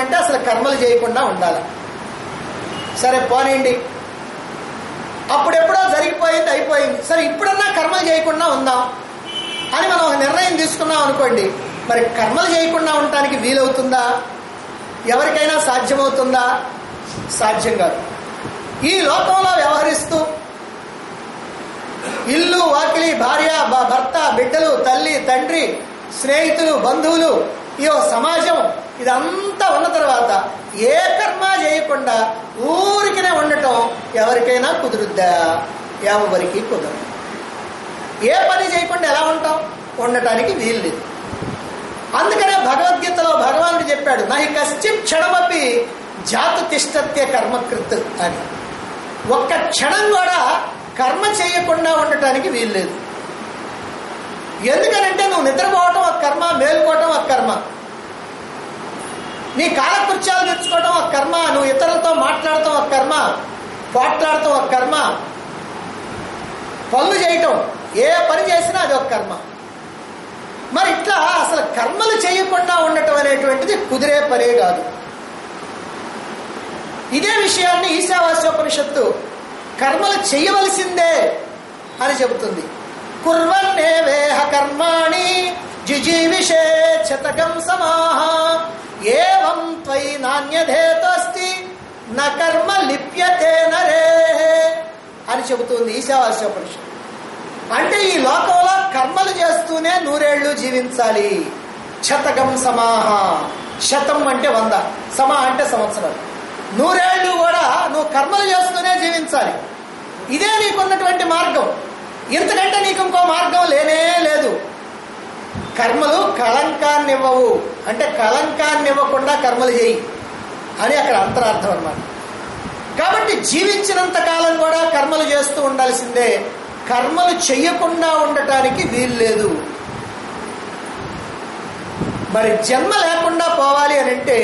ఉండాలంటే అసలు కర్మలు చేయకుండా ఉండాలి సరే పోనీయండి అప్పుడెప్పుడో జరిగిపోయింది అయిపోయింది సరే ఇప్పుడన్నా కర్మలు చేయకుండా ఉందాం అని మనం ఒక నిర్ణయం తీసుకున్నాం అనుకోండి మరి కర్మలు చేయకుండా ఉండటానికి వీలవుతుందా ఎవరికైనా సాధ్యమవుతుందా సాధ్యం కాదు ఈ లోకంలో వ్యవహరిస్తూ ఇల్లు వాకిలి భార్య భ- భర్త బిడ్డలు తల్లి తండ్రి స్నేహితులు బంధువులు ఈ ఒక సమాజం ఇదంతా ఉన్న తర్వాత ఏ కర్మ చేయకుండా ఊరికినే ఉండటం ఎవరికైనా కుదురుద్దా ఎవరికి కుదరదు ఏ పని చేయకుండా ఎలా ఉంటాం ఉండటానికి వీలు లేదు అందుకనే భగవద్గీతలో భగవానుడు చెప్పాడు నహి కశ్చిత్ క్షణమపి జాతు తిష్టత్య కర్మకృత్ అని ఒక్క క్షణం కూడా కర్మ చేయకుండా ఉండటానికి వీలు లేదు ఎందుకనంటే నువ్వు నిద్రపోవటం ఒక కర్మ మేలుకోవటం ఒక కర్మ నీ కాలకృత్యాలు తెచ్చుకోవటం ఒక కర్మ నువ్వు ఇతరులతో మాట్లాడటం ఒక కర్మ పోట్లాడటం ఒక కర్మ పనులు చేయటం ఏ పని చేసినా అది ఒక కర్మ మరి ఇట్లా అసలు కర్మలు చేయకుండా ఉండటం అనేటువంటిది కుదిరే పనే కాదు ఇదే విషయాన్ని ఈశావాస్యోపనిషత్తు కర్మలు చేయవలసిందే అని చెబుతుంది కుర్వన్నే వేహ కర్మాణి జిజీవిషే శతకం సమాహ ఏవం త్వై నాణ్యధేతోస్తి న కర్మ లిప్యతే నరే అని చెబుతుంది ఈశావాస్యోపనిషత్తు అంటే ఈ లోకంలో కర్మలు చేస్తూనే నూరేళ్లు జీవించాలి శతకం సమాహ శతం అంటే వంద సమ అంటే సంవత్సరం నూరేళ్లు కూడా నువ్వు కర్మలు చేస్తూనే జీవించాలి ఇదే నీకున్నటువంటి మార్గం ఇంతకంటే నీకు ఇంకో మార్గం లేనే లేదు కర్మలు కళంకాన్ని ఇవ్వవు అంటే కళంకాన్ని ఇవ్వకుండా కర్మలు చేయి అని అక్కడ అంతరార్థం అన్నమాట కాబట్టి జీవించినంత కాలం కూడా కర్మలు చేస్తూ ఉండాల్సిందే కర్మలు చెయ్యకుండా ఉండటానికి వీలు లేదు మరి జన్మ లేకుండా పోవాలి అని అంటే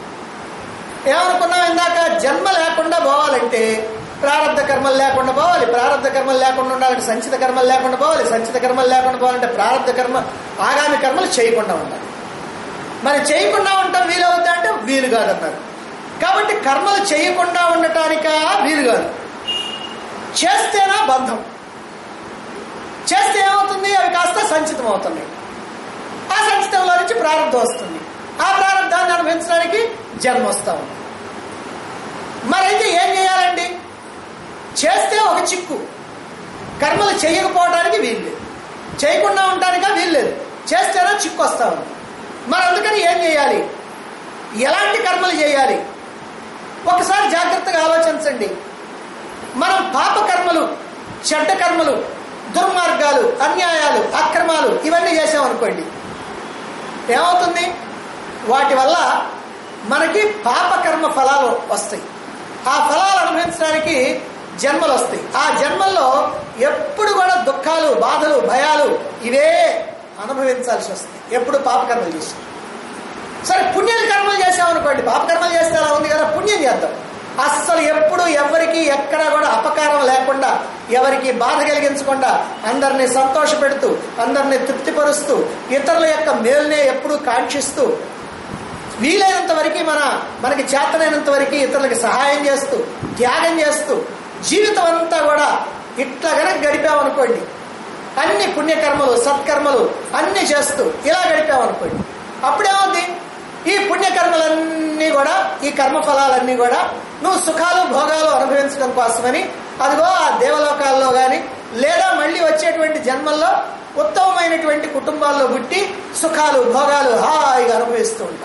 ఏమనుకున్నాం ఇందాక జన్మ లేకుండా పోవాలంటే ప్రారంధ కర్మలు లేకుండా పోవాలి ప్రారంధ కర్మలు లేకుండా ఉండాలంటే సంచిత కర్మలు లేకుండా పోవాలి సంచిత కర్మలు లేకుండా పోవాలంటే ప్రారంధ కర్మ ఆగామి కర్మలు చేయకుండా ఉండాలి మరి చేయకుండా ఉండటం వీలవుద్దా అంటే వీలు కాదన్నారు కాబట్టి కర్మలు చేయకుండా ఉండటానికా వీలు కాదు చేస్తేనా బంధం చేస్తే ఏమవుతుంది అవి కాస్త సంచితం అవుతున్నాయి ఆ సంచితంలో నుంచి ప్రారంభం వస్తుంది ఆ ప్రారంభాన్ని అనుభవించడానికి జన్మ వస్తా ఉంది మరైతే ఏం చేయాలండి చేస్తే ఒక చిక్కు కర్మలు చేయకపోవడానికి వీల్లేదు చేయకుండా ఉండటానికా వీల్లేదు చేస్తేనే చిక్కు వస్తా ఉంది మరి అందుకని ఏం చేయాలి ఎలాంటి కర్మలు చేయాలి ఒకసారి జాగ్రత్తగా ఆలోచించండి మనం పాప కర్మలు చెడ్డ కర్మలు దుర్మార్గాలు అన్యాయాలు అక్రమాలు ఇవన్నీ చేసామనుకోండి ఏమవుతుంది వాటి వల్ల మనకి పాపకర్మ ఫలాలు వస్తాయి ఆ ఫలాలు అనుభవించడానికి జన్మలు వస్తాయి ఆ జన్మల్లో ఎప్పుడు కూడా దుఃఖాలు బాధలు భయాలు ఇవే అనుభవించాల్సి వస్తుంది ఎప్పుడు పాపకర్మలు చేసి సరే పుణ్యం కర్మలు చేసామనుకోండి పాపకర్మలు చేస్తే అలా ఉంది కదా పుణ్యం చేద్దాం అస్సలు ఎప్పుడు ఎవరికి ఎక్కడ కూడా అపకారం లేకుండా ఎవరికి బాధ కలిగించకుండా అందరినీ సంతోష పెడుతూ అందరినీ తృప్తిపరుస్తూ ఇతరుల యొక్క మేలునే ఎప్పుడూ కాంక్షిస్తూ వీలైనంత వరకు మన మనకి చేతనైనంత వరకు ఇతరులకి సహాయం చేస్తూ త్యాగం చేస్తూ జీవితం అంతా కూడా ఇట్లా గనక గడిపామనుకోండి అన్ని పుణ్యకర్మలు సత్కర్మలు అన్ని చేస్తూ ఇలా గడిపామనుకోండి అప్పుడేమవుద్ది ఈ పుణ్యకర్మలన్నీ కూడా ఈ కర్మ ఫలాలన్నీ కూడా నువ్వు సుఖాలు భోగాలు అనుభవించడం కోసమని అదిగో ఆ దేవలోకాల్లో కానీ లేదా మళ్ళీ వచ్చేటువంటి జన్మల్లో ఉత్తమమైనటువంటి కుటుంబాల్లో పుట్టి సుఖాలు భోగాలు హాయిగా అనుభవిస్తూ ఉంటాం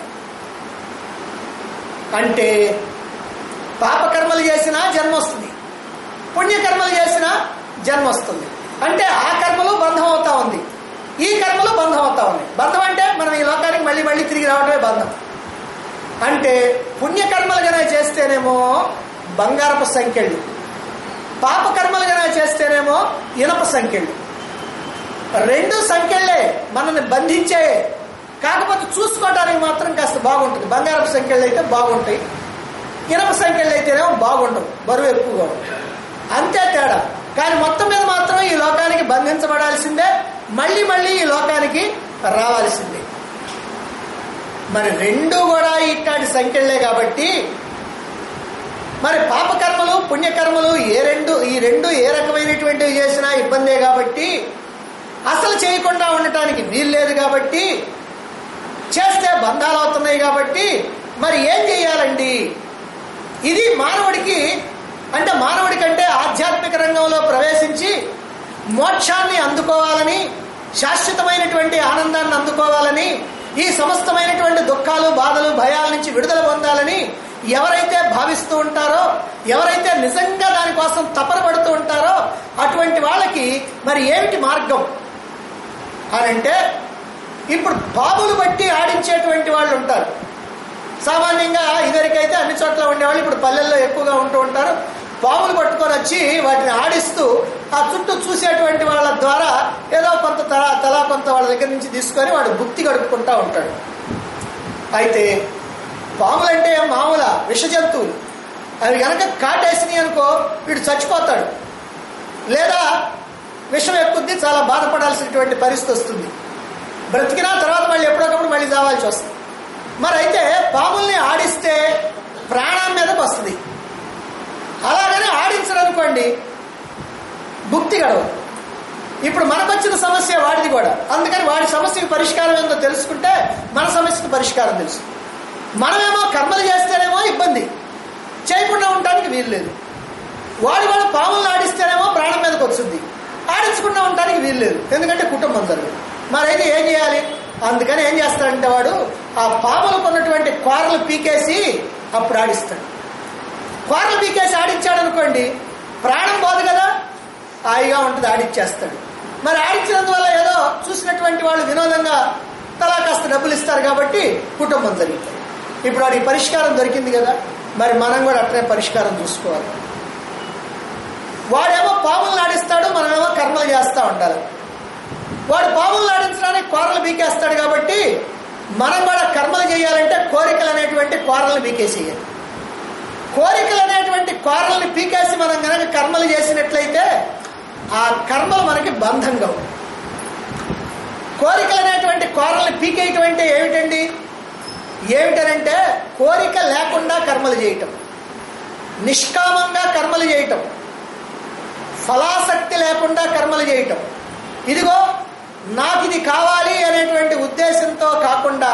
అంటే పాపకర్మలు చేసినా జన్మ వస్తుంది పుణ్యకర్మలు చేసినా జన్మ వస్తుంది అంటే ఆ కర్మలు బంధం అవుతా ఉంది ఈ కర్మలు బంధం అవుతా ఉన్నాయి బంధం అంటే మనం ఈ లోకానికి మళ్ళీ మళ్ళీ తిరిగి రావడమే బంధం అంటే పుణ్యకర్మలు గన చేస్తేనేమో బంగారపు సంఖ్యలు పాపకర్మలు గన చేస్తేనేమో ఇనప సంఖ్యలు రెండు సంఖ్యలే మనల్ని బంధించే కాకపోతే చూసుకోవడానికి మాత్రం కాస్త బాగుంటుంది బంగారపు సంఖ్యలు అయితే బాగుంటాయి ఇనప సంఖ్యలు అయితేనేమో బాగుండవు బరువు ఎక్కువగా ఉంటుంది అంతే తేడా కానీ మొత్తం మీద మాత్రం ఈ లోకానికి బంధించబడాల్సిందే మళ్ళీ మళ్ళీ ఈ లోకానికి రావాల్సిందే మరి రెండు కూడా ఇట్లాంటి సంఖ్యలే కాబట్టి మరి పాపకర్మలు పుణ్యకర్మలు ఏ రెండు ఈ రెండు ఏ రకమైనటువంటివి చేసినా ఇబ్బందే కాబట్టి అసలు చేయకుండా ఉండటానికి వీలు లేదు కాబట్టి చేస్తే బంధాలు అవుతున్నాయి కాబట్టి మరి ఏం చేయాలండి ఇది మానవుడికి అంటే మానవుడి కంటే ఆధ్యాత్మిక రంగంలో ప్రవేశించి మోక్షాన్ని అందుకోవాలని శాశ్వతమైనటువంటి ఆనందాన్ని అందుకోవాలని ఈ సమస్తమైనటువంటి దుఃఖాలు బాధలు భయాల నుంచి విడుదల పొందాలని ఎవరైతే భావిస్తూ ఉంటారో ఎవరైతే నిజంగా దానికోసం తపన పడుతూ ఉంటారో అటువంటి వాళ్ళకి మరి ఏమిటి మార్గం అని అంటే ఇప్పుడు బాబులు బట్టి ఆడించేటువంటి వాళ్ళు ఉంటారు సామాన్యంగా ఇదివరకైతే అన్ని చోట్ల ఉండేవాళ్ళు ఇప్పుడు పల్లెల్లో ఎక్కువగా ఉంటూ ఉంటారు పాములు పట్టుకొని వచ్చి వాటిని ఆడిస్తూ ఆ చుట్టూ చూసేటువంటి వాళ్ళ ద్వారా ఏదో కొంత తలా తలా కొంత వాళ్ళ దగ్గర నుంచి తీసుకొని వాడు భుక్తి గడుపుకుంటా ఉంటాడు అయితే పాములంటే మామూల విష జంతువులు అవి కనుక కాటేసినాయి అనుకో వీడు చచ్చిపోతాడు లేదా విషం ఎక్కుద్ది చాలా బాధపడాల్సినటువంటి పరిస్థితి వస్తుంది బ్రతికినా తర్వాత మళ్ళీ ఎప్పుడొకప్పుడు మళ్ళీ చావాల్సి వస్తుంది మరి అయితే పాముల్ని ఆడిస్తే ప్రాణం మీదకి వస్తుంది అలాగని ఆడించడనుకోండి భుక్తి గడవదు ఇప్పుడు మనకొచ్చిన సమస్య వాడిది కూడా అందుకని వాడి సమస్యకి పరిష్కారం ఏందో తెలుసుకుంటే మన సమస్యకి పరిష్కారం తెలుసు మనమేమో కర్మలు చేస్తేనేమో ఇబ్బంది చేయకుండా ఉండటానికి వీలు లేదు వాడు కూడా పాములను ఆడిస్తేనేమో ప్రాణం మీదకి వస్తుంది ఆడించకుండా ఉండటానికి వీలు లేదు ఎందుకంటే కుటుంబం జరగదు మరైతే ఏం చేయాలి అందుకని ఏం చేస్తాడంటే వాడు ఆ పాములకు ఉన్నటువంటి కూరలు పీకేసి అప్పుడు ఆడిస్తాడు కూరలు పీకేసి ఆడించాడు అనుకోండి ప్రాణం పోదు కదా హాయిగా ఉంటుంది ఆడిచ్చేస్తాడు మరి ఆడించినందువల్ల ఏదో చూసినటువంటి వాళ్ళు వినోదంగా తలా కాస్త డబ్బులు ఇస్తారు కాబట్టి కుటుంబం జరుగుతుంది ఇప్పుడు వాడికి పరిష్కారం దొరికింది కదా మరి మనం కూడా అట్లనే పరిష్కారం చూసుకోవాలి వాడేమో పాములను ఆడిస్తాడు మనమేమో కర్మలు చేస్తూ ఉండాలి వాడు పాములను ఆడించడానికి కోరలు బీకేస్తాడు కాబట్టి మనం కూడా కర్మలు చేయాలంటే కోరికలు అనేటువంటి కోరలు బీకేసేయాలి కోరికలు అనేటువంటి కోరల్ని పీకేసి మనం కనుక కర్మలు చేసినట్లయితే ఆ కర్మలు మనకి బంధంగా ఉంది కోరికలు అనేటువంటి కోరల్ని పీకేయటం అంటే ఏమిటండి ఏమిటనంటే కోరిక లేకుండా కర్మలు చేయటం నిష్కామంగా కర్మలు చేయటం ఫలాసక్తి లేకుండా కర్మలు చేయటం ఇదిగో నాకు ఇది కావాలి అనేటువంటి ఉద్దేశంతో కాకుండా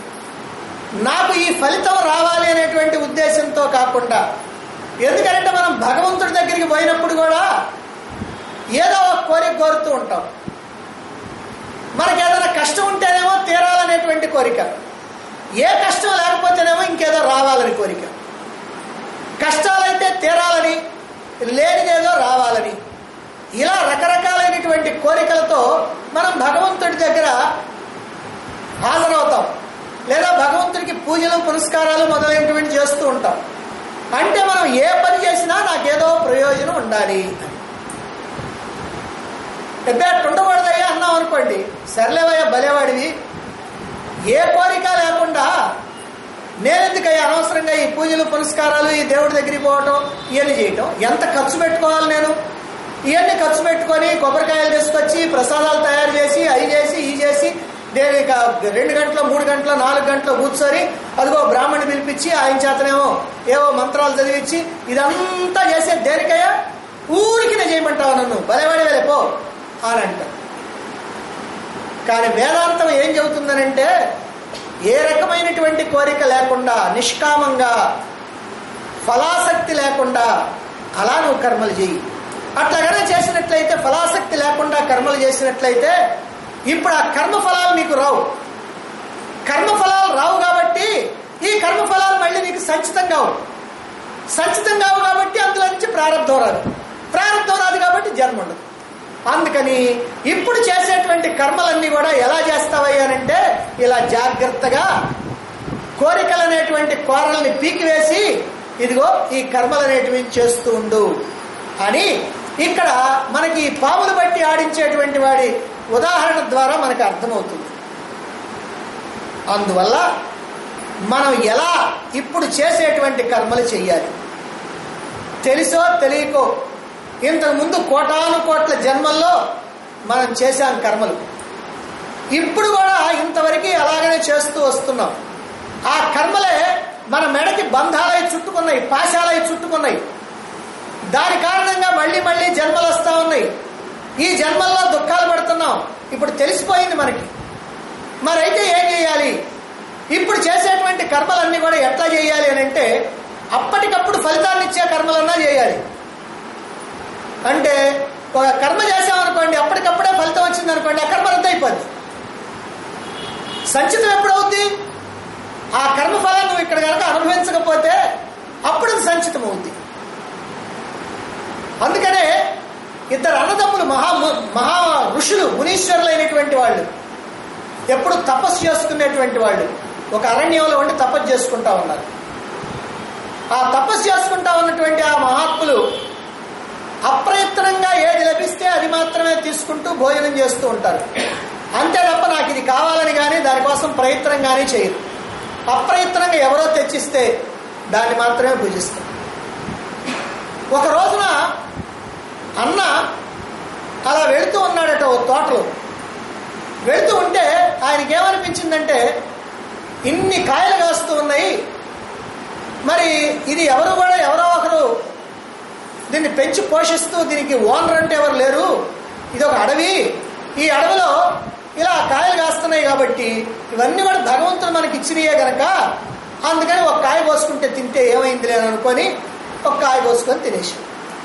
నాకు ఈ ఫలితం రావాలి అనేటువంటి ఉద్దేశంతో కాకుండా ఎందుకంటే మనం భగవంతుడి దగ్గరికి పోయినప్పుడు కూడా ఏదో ఒక కోరిక కోరుతూ ఉంటాం మనకి ఏదైనా కష్టం ఉంటేనేమో తీరాలనేటువంటి కోరిక ఏ కష్టం లేకపోతేనేమో ఇంకేదో రావాలని కోరిక కష్టాలైతే తీరాలని లేనిదేదో రావాలని ఇలా రకరకాలైనటువంటి కోరికలతో మనం భగవంతుడి దగ్గర హాజరవుతాం లేదా భగవంతుడికి పూజలు పురస్కారాలు మొదలైనటువంటి చేస్తూ ఉంటాం అంటే మనం ఏ పని చేసినా నాకేదో ప్రయోజనం ఉండాలి పెద్ద ఉండకూడదయ్యా అన్నాం అనుకోండి సర్లేవయ్యా భలేవాడివి ఏ కోరిక లేకుండా నేనెందుకయ్యా అనవసరంగా ఈ పూజలు పురస్కారాలు ఈ దేవుడి దగ్గరికి పోవటం ఇవన్నీ చేయటం ఎంత ఖర్చు పెట్టుకోవాలి నేను ఇవన్నీ ఖర్చు పెట్టుకొని కొబ్బరికాయలు తీసుకొచ్చి ప్రసాదాలు తయారు చేసి అవి చేసి ఈ చేసి నేను ఇక రెండు గంటల మూడు గంటల నాలుగు గంటల కూర్చొని అదిగో బ్రాహ్మణి పిలిపించి ఆయన చేతనేమో ఏవో మంత్రాలు చదివించి ఇదంతా చేసే దేనికయ్యా ఊరికి నేను చేయమంటావు నన్ను బలవాడి వెళ్ళే పో అని అంట కానీ వేదాంతం ఏం చెబుతుందనంటే ఏ రకమైనటువంటి కోరిక లేకుండా నిష్కామంగా ఫలాసక్తి లేకుండా అలా నువ్వు కర్మలు చేయి అట్లాగనే చేసినట్లయితే ఫలాసక్తి లేకుండా కర్మలు చేసినట్లయితే ఇప్పుడు ఆ కర్మ ఫలాలు నీకు రావు కర్మ ఫలాలు రావు కాబట్టి ఈ కర్మ ఫలాలు మళ్ళీ నీకు సంచితం కావు సంచితం కావు కాబట్టి అందులో నుంచి ప్రారంభం రాదు ప్రారంభం రాదు కాబట్టి జన్మ ఉండదు అందుకని ఇప్పుడు చేసేటువంటి కర్మలన్నీ కూడా ఎలా చేస్తావయ్యానంటే ఇలా జాగ్రత్తగా కోరికలు అనేటువంటి కోరల్ని పీకివేసి ఇదిగో ఈ కర్మలు అనేటివి చేస్తూ ఉండు అని ఇక్కడ మనకి ఈ పాములు బట్టి ఆడించేటువంటి వాడి ఉదాహరణ ద్వారా మనకు అర్థమవుతుంది అందువల్ల మనం ఎలా ఇప్పుడు చేసేటువంటి కర్మలు చెయ్యాలి తెలుసో తెలియకో ఇంతకు ముందు కోటాను కోట్ల జన్మల్లో మనం చేశాం కర్మలు ఇప్పుడు కూడా ఇంతవరకు అలాగనే చేస్తూ వస్తున్నాం ఆ కర్మలే మన మెడకి బంధాలై చుట్టుకున్నాయి పాశాలై చుట్టుకున్నాయి దాని కారణంగా మళ్ళీ మళ్ళీ జన్మలు వస్తూ ఉన్నాయి ఈ జన్మల్లో దుఃఖాలు పడుతున్నాం ఇప్పుడు తెలిసిపోయింది మనకి మరైతే ఏం చేయాలి ఇప్పుడు చేసేటువంటి కర్మలన్నీ కూడా ఎట్లా చేయాలి అని అంటే అప్పటికప్పుడు ఫలితాన్ని ఇచ్చే కర్మలన్నా చేయాలి అంటే ఒక కర్మ చేసామనుకోండి అప్పటికప్పుడే ఫలితం వచ్చింది అనుకోండి ఆ కర్మ రద్దు అయిపోద్ది సంచితం ఎప్పుడవుద్ది ఆ కర్మఫలం నువ్వు ఇక్కడ కనుక అనుభవించకపోతే అప్పుడు అది సంచితం అవుద్ది అందుకనే ఇద్దరు అన్నదమ్ములు మహా మహా ఋషులు మునీశ్వరులైనటువంటి వాళ్ళు ఎప్పుడు తపస్సు చేసుకునేటువంటి వాళ్ళు ఒక అరణ్యంలో ఉండి తపస్సు చేసుకుంటా ఉన్నారు ఆ తపస్సు చేసుకుంటా ఉన్నటువంటి ఆ మహాత్ములు అప్రయత్నంగా ఏది లభిస్తే అది మాత్రమే తీసుకుంటూ భోజనం చేస్తూ ఉంటారు అంతే తప్ప నాకు ఇది కావాలని కానీ దానికోసం ప్రయత్నం కానీ చేయరు అప్రయత్నంగా ఎవరో తెచ్చిస్తే దాన్ని మాత్రమే భుజిస్తారు ఒక రోజున అన్న అలా వెళుతూ ఉన్నాడట ఓ తోటలో వెళుతూ ఉంటే ఆయనకి ఏమనిపించిందంటే ఇన్ని కాయలు కాస్తూ ఉన్నాయి మరి ఇది ఎవరు కూడా ఎవరో ఒకరు దీన్ని పెంచి పోషిస్తూ దీనికి ఓనర్ అంటే ఎవరు లేరు ఇది ఒక అడవి ఈ అడవిలో ఇలా కాయలు కాస్తున్నాయి కాబట్టి ఇవన్నీ కూడా భగవంతుడు మనకి ఇచ్చినయే గనక అందుకని ఒక కాయ కోసుకుంటే తింటే ఏమైంది లేని అనుకొని ఒక కాయ కోసుకొని తినేసి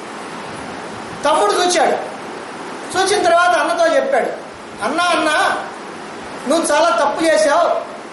తమ్ముడు చూచాడు చూసిన తర్వాత అన్నతో చెప్పాడు అన్న అన్న నువ్వు చాలా తప్పు చేశావు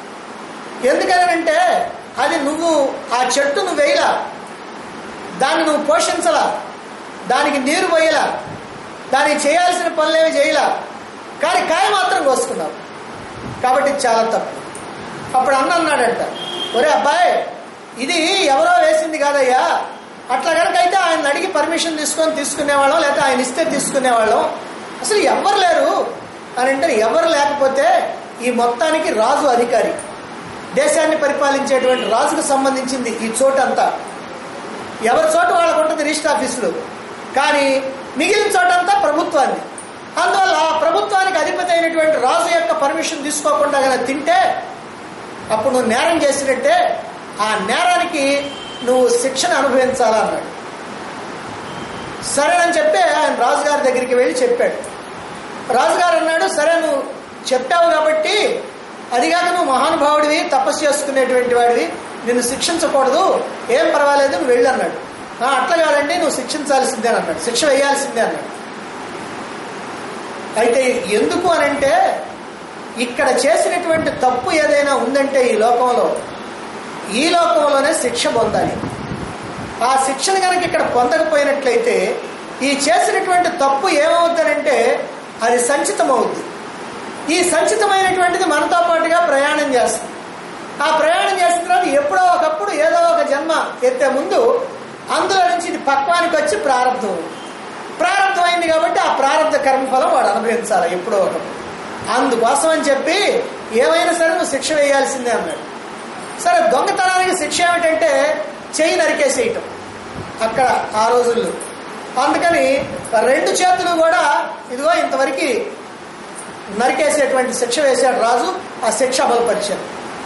ఎందుకనంటే అది నువ్వు ఆ చెట్టు నువ్వు వేయలా దాన్ని నువ్వు పోషించలా దానికి నీరు పోయలా దానికి చేయాల్సిన పనులేమి చేయలా కానీ కాయ మాత్రం కోసుకున్నావు కాబట్టి ఇది చాలా తప్పు అప్పుడు అన్న అన్నాడంట ఒరే అబ్బాయి ఇది ఎవరో వేసింది కాదయ్యా అట్లా కనుకైతే ఆయన అడిగి పర్మిషన్ తీసుకొని తీసుకునేవాళ్ళం లేదా ఆయన ఇస్తే తీసుకునేవాళ్ళం అసలు ఎవరు లేరు అని అంటే ఎవరు లేకపోతే ఈ మొత్తానికి రాజు అధికారి దేశాన్ని పరిపాలించేటువంటి రాజుకు సంబంధించింది ఈ చోటంతా ఎవరి చోట వాళ్ళకు ఉంటుంది రిజిస్టర్ ఆఫీసులు కానీ మిగిలిన చోటంతా ప్రభుత్వాన్ని అందువల్ల ఆ ప్రభుత్వానికి అధిపతి అయినటువంటి రాజు యొక్క పర్మిషన్ తీసుకోకుండా కనుక తింటే అప్పుడు నువ్వు నేరం చేసినట్టే ఆ నేరానికి నువ్వు శిక్షణ అనుభవించాలా అన్నాడు సరేనని చెప్పి ఆయన రాజుగారి దగ్గరికి వెళ్ళి చెప్పాడు రాజుగారు అన్నాడు సరే నువ్వు చెప్పావు కాబట్టి అదిగాక నువ్వు మహానుభావుడివి తపస్సు చేసుకునేటువంటి వాడివి నిన్ను శిక్షించకూడదు ఏం పర్వాలేదు నువ్వు వెళ్ళి అన్నాడు "ఆ, అట్లా కాదండి నువ్వు శిక్షించాల్సిందే అని అన్నాడు శిక్ష వేయాల్సిందే అన్నాడు అయితే ఎందుకు అనంటే ఇక్కడ చేసినటువంటి తప్పు ఏదైనా ఉందంటే ఈ లోకంలో ఈ లోకంలోనే శిక్ష పొందాలి ఆ శిక్షణ కనుక ఇక్కడ పొందకపోయినట్లయితే ఈ చేసినటువంటి తప్పు ఏమవుద్దనంటే అది సంచితం అవుద్ది ఈ సంచితమైనటువంటిది మనతో పాటుగా ప్రయాణం చేస్తుంది ఆ ప్రయాణం చేసిన తర్వాత ఎప్పుడో ఒకప్పుడు ఏదో ఒక జన్మ ఎత్తే ముందు అందులో నుంచి ఇది పక్వానికి వచ్చి ప్రారంభం ప్రారంభం అయింది కాబట్టి ఆ ప్రారంభ కర్మఫలం వాడు అనుభవించాలి ఎప్పుడో ఒకప్పుడు అందుకోసం అని చెప్పి ఏమైనా సరే నువ్వు శిక్ష వేయాల్సిందే అన్నాడు సరే దొంగతనానికి శిక్ష ఏమిటంటే చెయ్యి నరికేసేయటం అక్కడ ఆ రోజుల్లో అందుకని రెండు చేతులు కూడా ఇదిగో ఇంతవరకు నరికేసేటువంటి శిక్ష వేశాడు రాజు ఆ శిక్ష అమలుపరిచాడు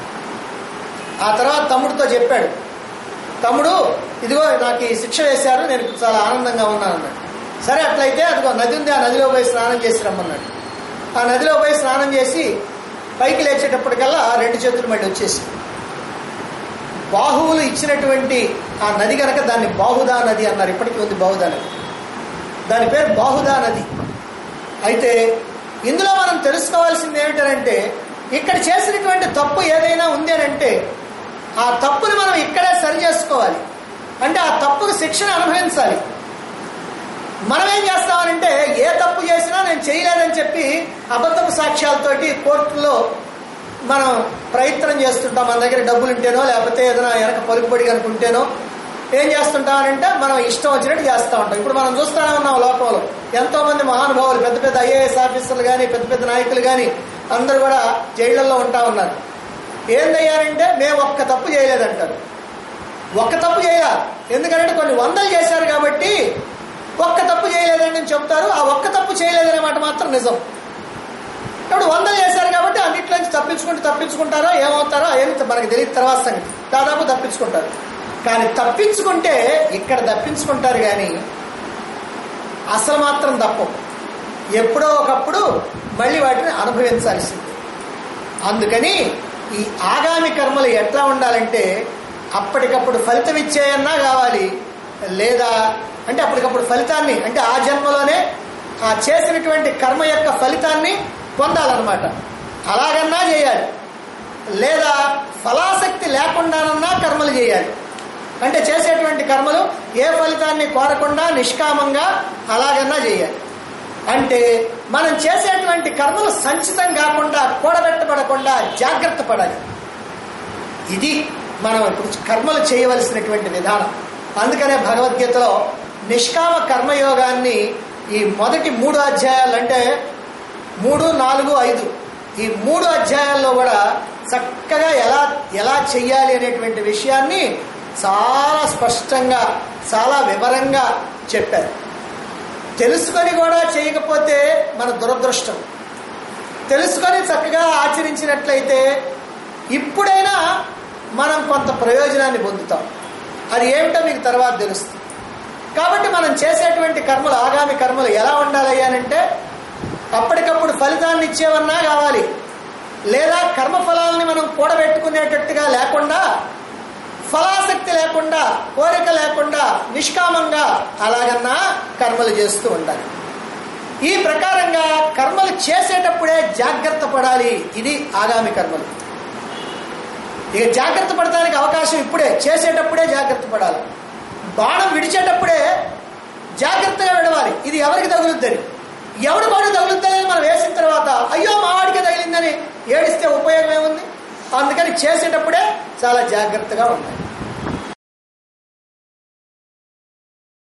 ఆ తర్వాత తమ్ముడితో చెప్పాడు తమ్ముడు ఇదిగో నాకు ఈ శిక్ష వేశారు నేను చాలా ఆనందంగా ఉన్నాను అన్నాడు సరే అట్లయితే అదిగో నది ఉంది ఆ నదిలో పోయి స్నానం చేసి రమ్మన్నాడు ఆ నదిలో పోయి స్నానం చేసి పైకి లేచేటప్పటికల్లా రెండు చేతులు మళ్ళీ వచ్చేసి బాహువులు ఇచ్చినటువంటి ఆ నది కనుక దాన్ని బాహుదా నది అన్నారు ఇప్పటికీ ఉంది బాహుదా నది దాని పేరు బాహుదా నది అయితే ఇందులో మనం తెలుసుకోవాల్సింది ఏమిటంటే ఇక్కడ చేసినటువంటి తప్పు ఏదైనా ఉంది అని అంటే ఆ తప్పుని మనం ఇక్కడే సరి చేసుకోవాలి అంటే ఆ తప్పుకు శిక్షణ అనుభవించాలి మనం ఏం చేస్తామనంటే ఏ తప్పు చేసినా నేను చేయలేదని చెప్పి అబద్ధపు సాక్ష్యాలతోటి కోర్టులో మనం ప్రయత్నం చేస్తుంటాం మన దగ్గర డబ్బులు ఉంటేనో లేకపోతే ఏదైనా వెనక పలుకుబడి అనుకుంటేనో ఏం చేస్తుంటామనంటే మనం ఇష్టం వచ్చినట్టు చేస్తూ ఉంటాం ఇప్పుడు మనం చూస్తూనే ఉన్నాం లోకంలో ఎంతో మంది మహానుభావులు పెద్ద పెద్ద ఐఏఎస్ ఆఫీసర్లు కానీ పెద్ద పెద్ద నాయకులు కానీ అందరూ కూడా జైళ్లలో ఉంటా ఉన్నారు ఏందయ్యారంటే మేము ఒక్క తప్పు చేయలేదంటారు ఒక్క తప్పు చేయాలి ఎందుకంటే కొన్ని వందలు చేశారు కాబట్టి ఒక్క తప్పు చేయలేదని చెప్తారు ఆ ఒక్క తప్పు చేయలేదనే మాట మాత్రం నిజం ఇప్పుడు వందలు చేశారు కాబట్టి అన్నిట్లోంచి తప్పించుకుంటూ తప్పించుకుంటారో ఏమవుతారో ఏమి మనకు తెలియదు తర్వాత సంగతి దాదాపు తప్పించుకుంటారు కానీ తప్పించుకుంటే ఇక్కడ తప్పించుకుంటారు కానీ అసలు మాత్రం తప్పు ఎప్పుడో ఒకప్పుడు మళ్ళీ వాటిని అనుభవించాల్సింది అందుకని ఈ ఆగామి కర్మలు ఎట్లా ఉండాలంటే అప్పటికప్పుడు ఫలితం ఇచ్చేయన్నా కావాలి లేదా అంటే అప్పటికప్పుడు ఫలితాన్ని అంటే ఆ జన్మలోనే ఆ చేసినటువంటి కర్మ యొక్క ఫలితాన్ని పొందాలన్నమాట అలాగన్నా చేయాలి లేదా ఫలాసక్తి లేకుండానన్నా కర్మలు చేయాలి అంటే చేసేటువంటి కర్మలు ఏ ఫలితాన్ని కోరకుండా నిష్కామంగా అలాగన్నా చేయాలి అంటే మనం చేసేటువంటి కర్మలు సంచితం కాకుండా కూడబెట్టబడకుండా జాగ్రత్త పడాలి ఇది మనం ఇప్పుడు కర్మలు చేయవలసినటువంటి విధానం అందుకనే భగవద్గీతలో నిష్కామ కర్మయోగాన్ని ఈ మొదటి మూడు అధ్యాయాలు అంటే మూడు నాలుగు ఐదు ఈ మూడు అధ్యాయాల్లో కూడా చక్కగా ఎలా ఎలా చెయ్యాలి అనేటువంటి విషయాన్ని చాలా స్పష్టంగా చాలా వివరంగా చెప్పారు తెలుసుకొని కూడా చేయకపోతే మన దురదృష్టం తెలుసుకొని చక్కగా ఆచరించినట్లయితే ఇప్పుడైనా మనం కొంత ప్రయోజనాన్ని పొందుతాం అది ఏమిటో మీకు తర్వాత తెలుస్తుంది కాబట్టి మనం చేసేటువంటి కర్మలు ఆగామి కర్మలు ఎలా ఉండాలయ్యానంటే అప్పటికప్పుడు ఫలితాన్ని ఇచ్చేవన్నా కావాలి లేదా కర్మఫలాలని మనం కూడబెట్టుకునేటట్టుగా లేకుండా ఫలాసక్తి లేకుండా కోరిక లేకుండా నిష్కామంగా అలాగన్నా కర్మలు చేస్తూ ఉండాలి ఈ ప్రకారంగా కర్మలు చేసేటప్పుడే జాగ్రత్త పడాలి ఇది ఆగామి కర్మలు ఇక జాగ్రత్త పడటానికి అవకాశం ఇప్పుడే చేసేటప్పుడే జాగ్రత్త పడాలి బాణం విడిచేటప్పుడే జాగ్రత్తగా విడవాలి ఇది ఎవరికి తగులుద్దని ఎవడు బాడు తగులుతుందని మనం వేసిన తర్వాత అయ్యో మా వాడికే తగిలిందని ఏడిస్తే ఉపయోగం ఏముంది అందుకని చేసేటప్పుడే చాలా జాగ్రత్తగా ఉండాలి